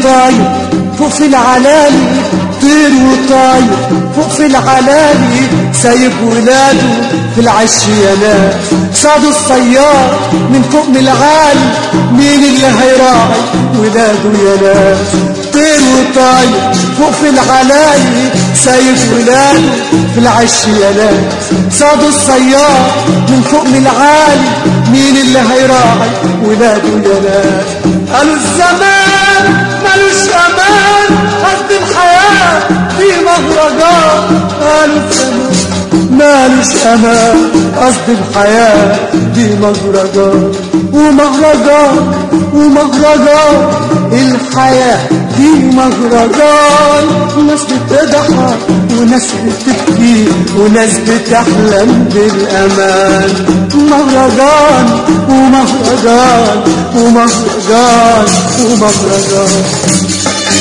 وطاير فوق في العلالي طير وطاير فوق في العلالي سايب ولاده في العش يا ناس صعدوا الصياد من فوق من العالي مين اللي هيراعي ولاده يا ناس طير وطاير فوق في العلاية سايب ولاده في العش يا ناس صعدوا الصياد من فوق من العالي مين اللي هيراعي ولاده يا ناس قالوا الزمان ملوش امان قد الحياة في مهرجان قالوا الزمان مالوش امان قصد الحياة دي مهرجان ومهرجان ومهرجان الحياة دي مهرجان ناس بتضحك وناس بتبكي وناس بتحلم بالأمان مهرجان ومهرجان ومهرجان ومهرجان